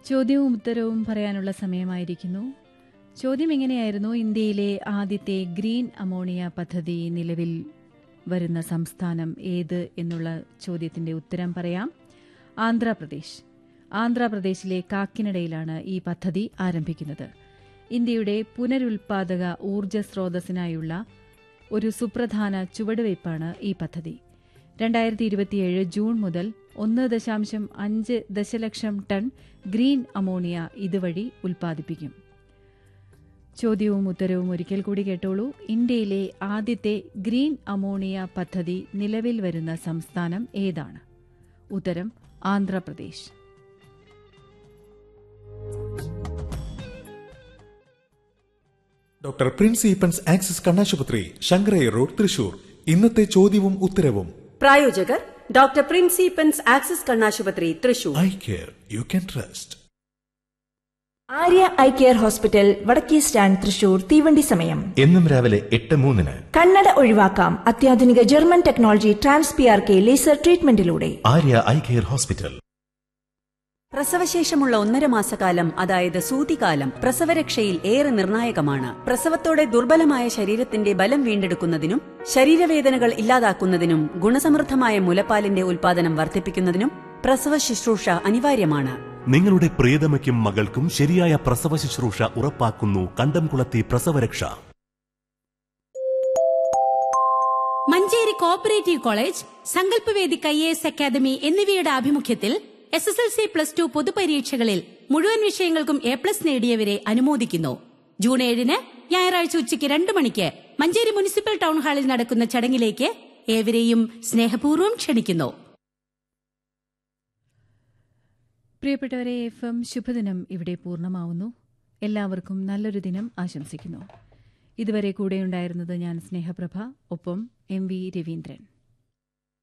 ചോദ്യവും ഉത്തരവും പറയാനുള്ള സമയമായിരിക്കുന്നു ചോദ്യം എങ്ങനെയായിരുന്നു ഇന്ത്യയിലെ ആദ്യത്തെ ഗ്രീൻ അമോണിയ പദ്ധതി നിലവിൽ വരുന്ന സംസ്ഥാനം ഏത് എന്നുള്ള ചോദ്യത്തിന്റെ ഉത്തരം പറയാം ആന്ധ്രാപ്രദേശ് ആന്ധ്രാപ്രദേശിലെ കാക്കിനഡയിലാണ് ഈ പദ്ധതി ആരംഭിക്കുന്നത് ഇന്ത്യയുടെ പുനരുൽപാദക ഊർജ്ജ സ്രോതസ്സിനായുള്ള ഒരു സുപ്രധാന ചുവടുവയ്പ്പാണ് ഈ പദ്ധതി രണ്ടായിരത്തി ഇരുപത്തിയേഴ് ജൂൺ മുതൽ ഒന്ന് ദശാംശം അഞ്ച് ദശലക്ഷം ടൺ ഗ്രീൻ അമോണിയ ഇതുവഴി ഉൽപ്പാദിപ്പിക്കും ചോദ്യവും ഉത്തരവും ഒരിക്കൽ കൂടി കേട്ടോളൂ ഇന്ത്യയിലെ ആദ്യത്തെ ഗ്രീൻ അമോണിയ പദ്ധതി നിലവിൽ വരുന്ന സംസ്ഥാനം ഏതാണ് ഉത്തരം Andhra Pradesh doctor Prince Eapen's Axis കണ്ണാശുപത്രി ശങ്കരയ്യ റോഡ് തൃശൂർ ഇന്നത്തെ ചോദ്യവും ഉത്തരവും പ്രായോജകർ ഡോക്ടർ പ്രിൻസിപ്പൻസ് ആക്സിസ് കണ്ണാശുപത്രി Thrissur eye care you can trust Arya eye care hospital വടക്കേ സ്റ്റാൻഡ് തൃശൂർ തീവണ്ടി സമയം എന്നും രാവിലെ എട്ട് മൂന്നിന് കണ്ണട ഒഴിവാക്കാം അത്യാധുനിക German technology trans P R K laser ട്രീറ്റ്മെന്റിലൂടെ ആര്യ ഐ കെയർ ഹോസ്പിറ്റൽ പ്രസവശേഷമുള്ള ഒന്നര മാസക്കാലം അതായത് സൂതികാലം പ്രസവരക്ഷയിൽ ഏറെ നിർണായകമാണ് പ്രസവത്തോടെ ദുർബലമായ ശരീരത്തിന്റെ ബലം വീണ്ടെടുക്കുന്നതിനും ശരീരവേദനകൾ ഇല്ലാതാക്കുന്നതിനും ഗുണസമൃദ്ധമായ മുലപ്പാലിന്റെ ഉൽപാദനം വർദ്ധിപ്പിക്കുന്നതിനും പ്രസവ ശുശ്രൂഷ അനിവാര്യമാണ് നിങ്ങളുടെ പ്രിയതമയ്ക്കും മകൾക്കും ശരിയായ പ്രസവ ശുശ്രൂഷ ഉറപ്പാക്കുന്നു കണ്ടംകുളത്തി പ്രസവരക്ഷ മഞ്ചേരി കോപ്പറേറ്റീവ് കോളേജ് സങ്കല്പവേദി ഐ എസ് അക്കാദമി എന്നിവയുടെ ആഭിമുഖ്യത്തിൽ S S L C plus two പൊതുപരീക്ഷകളിൽ മുഴുവൻ വിഷയങ്ങൾക്കും എ പ്ലസ് നേടിയവരെ അനുമോദിക്കുന്നു ജൂൺ ഏഴിന് ഞായറാഴ്ച ഉച്ചയ്ക്ക് രണ്ട് മണിക്ക് മഞ്ചേരി മുനിസിപ്പൽ ടൗൺ ഹാളിൽ നടക്കുന്ന ചടങ്ങിലേക്ക് ഏവരെയും സ്നേഹപൂർവ്വം ക്ഷണിക്കുന്നു പ്രിയപ്പെട്ടവരെ എഫ് എം ശുഭദിനം ഇവിടെ പൂർണ്ണമാവുന്നു എല്ലാവർക്കും നല്ലൊരു ദിനം ആശംസിക്കുന്നു ഇതുവരെ കൂടെയുണ്ടായിരുന്നത് ഞാൻ സ്നേഹപ്രഭ ഒപ്പം എം വി രവീന്ദ്രൻ